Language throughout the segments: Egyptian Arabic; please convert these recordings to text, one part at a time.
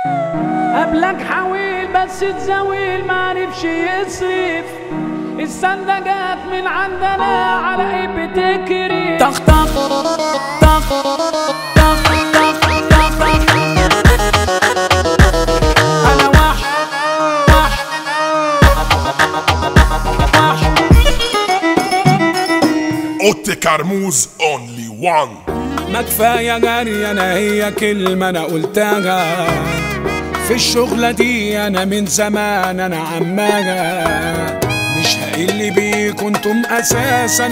قبلك حويل بس تزاويل معرفش يصرف السندة جات من عندنا على ايه بتكري طخ طخ طخ طخ طخ طخ انا وحش وحش وحش اوتي كرموز اونلي وان ما كفاية جري انا هي كلمة انا قلتها في الشغلة دي انا من زمان انا عماها مش هقل بيك انتم اساسا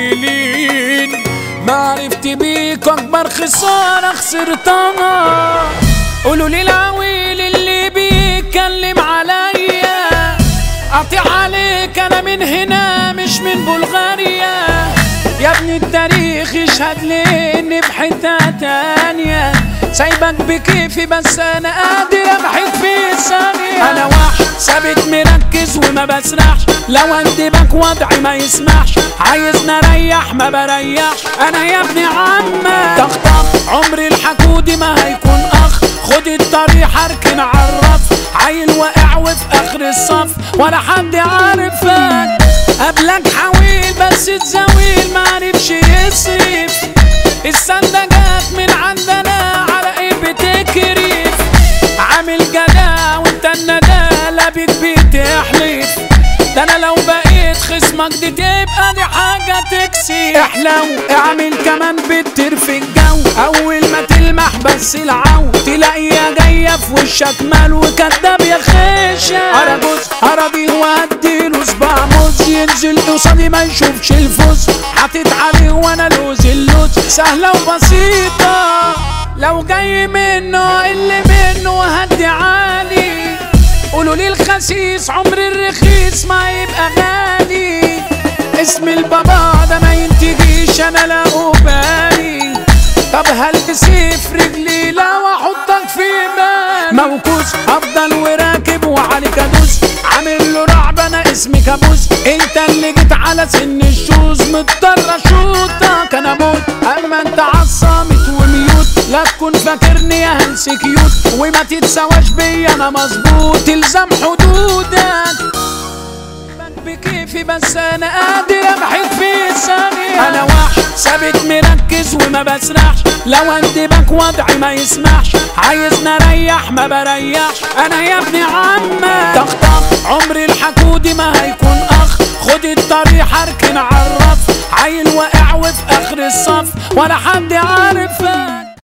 قليلين ما عرفت بيك اكبر خسارة خسرتها قولوا لي العويل اللي بيتكلم عليا اقطع عليك انا من هنا مش من بلغاريا يا ابني التاريخ يشهد لي اني بحتة تانية سايبك بكيفي بس انا قادر ابحث في ثانية انا وحش ثابت مركز وما بسرحش لو اندبك وضعي ما يسمحش عايز نريح ما بريحش انا يا ابني عمك طخطخ عمري الحكودي ما هيكون اخ خد الطريق اركن عالرف عيل واقع وفي اخر الصف ولا حد عارفك قبلك حويل بس تزاويل معرفش يصرف السندة جات من عندنا على ايه بتكرف عامل جدع وانت الندى لا بيك بتحلف ده انا لو بقيت خصمك دي تبقى دي حاجة تكسي احلو اعمل كمان بتر في الجو اول ما تلمح بس العو تلاقيها جاية في وشك مال وكداب يا خيشة اراجوز اراضي واديله صباع موز ينزل قصادي ما يشوفش الفوز حاطط عليه وانا لوز اللوز سهلة وبسيطة لو جاي منه اللي منه هدي عالي قولوا لي الخسيس عمر الرخيص ما يبقى غالي اسم البابا ده ما ينتجيش انا لا بالي طب هلبس في رجلي لا واحطك في بالي موكوس افضل وراكب وعليك ادوس عامل له رعب انا اسمي كابوس انت اللي جيت على سن الشوز مضطر اشوطك انا موت اما انت عصامت وميوت لا تكون فاكرني يا هلس كيوت وما تتسواش بيا انا مظبوط الزم حدودك بكيفي بس انا قادر ابحث في ثانية انا وحش ثابت مركز وما بسرحش لو اندبك وضعي ما يسمحش عايز نريح ما بريحش انا يا ابني عمك طخطخ عمري الحكودي ما هيكون اخ خد الطريق اركن عالرف عيل واقع وفي اخر الصف ولا حد عارفك